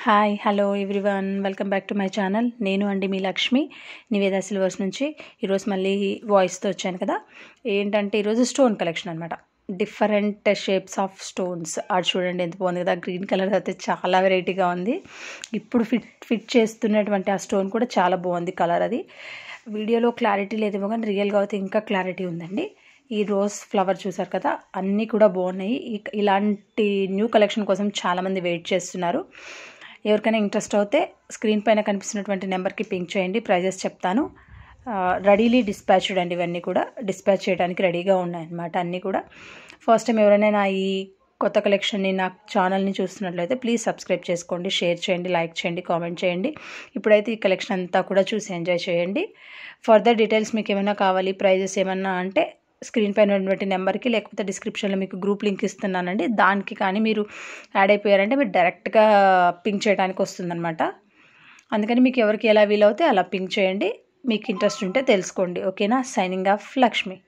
hi hello everyone welcome back to my channel నేను అండి మీ Lakshmi Nivetha silvers నుంచి ఈరోజు మళ్ళీ వాయిస్తో వచ్చాను కదా ఏంటంటే ఈరోజు స్టోన్ కలెక్షన్ అనమాట డిఫరెంట్ షేప్స్ ఆఫ్ స్టోన్స్ అది చూడండి ఎంత బాగుంది కదా గ్రీన్ కలర్ అయితే చాలా వెరైటీగా ఉంది ఇప్పుడు ఫిట్ ఫిట్ చేస్తున్నటువంటి ఆ స్టోన్ కూడా చాలా బాగుంది కలర్ అది వీడియోలో క్లారిటీ లేదేమో కానీ రియల్గా అయితే ఇంకా క్లారిటీ ఉందండి ఈ రోజ్ ఫ్లవర్ చూసారు కదా అన్నీ కూడా బాగున్నాయి ఇ- ఇలాంటి న్యూ కలెక్షన్ కోసం చాలామంది వెయిట్ చేస్తున్నారు ఎవరికైనా ఇంట్రెస్ట్ అవుతే స్క్రీన్ పైన కనిపిస్తున్నటువంటి నెంబర్కి పింక్ చేయండి ప్రైజెస్ చెప్తాను రెడీలీ డిస్పాచ్డ్ అండి ఇవన్నీ కూడా డిస్పాచ్ చేయడానికి రెడీగా ఉన్నాయన్నమాట అన్నీ కూడా ఫస్ట్ టైం ఎవరైనా నా ఈ కొత్త కలెక్షన్ని నా ఛానల్ని చూస్తున్నట్లయితే ప్లీజ్ సబ్స్క్రైబ్ చేసుకోండి షేర్ చేయండి లైక్ చేయండి కామెంట్ చేయండి ఇప్పుడైతే ఈ కలెక్షన్ అంతా కూడా చూసి ఎంజాయ్ చేయండి ఫర్దర్ డీటెయిల్స్ మీకు ఏమైనా కావాలి ప్రైజెస్ ఏమన్నా అంటే స్క్రీన్ పైన ఉన్నటువంటి నెంబర్కి లేకపోతే డిస్క్రిప్షన్లో మీకు గ్రూప్ లింక్ ఇస్తున్నానండి దానికి కానీ మీరు యాడ్ అయిపోయారంటే మీరు డైరెక్ట్గా పింక్ చేయడానికి వస్తుందన్నమాట అందుకని మీకు ఎవరికి ఎలా వీలవుతే అలా పింక్ చేయండి మీకు ఇంట్రెస్ట్ ఉంటే తెలుసుకోండి ఓకేనా సైనింగ్ ఆఫ్ లక్ష్మి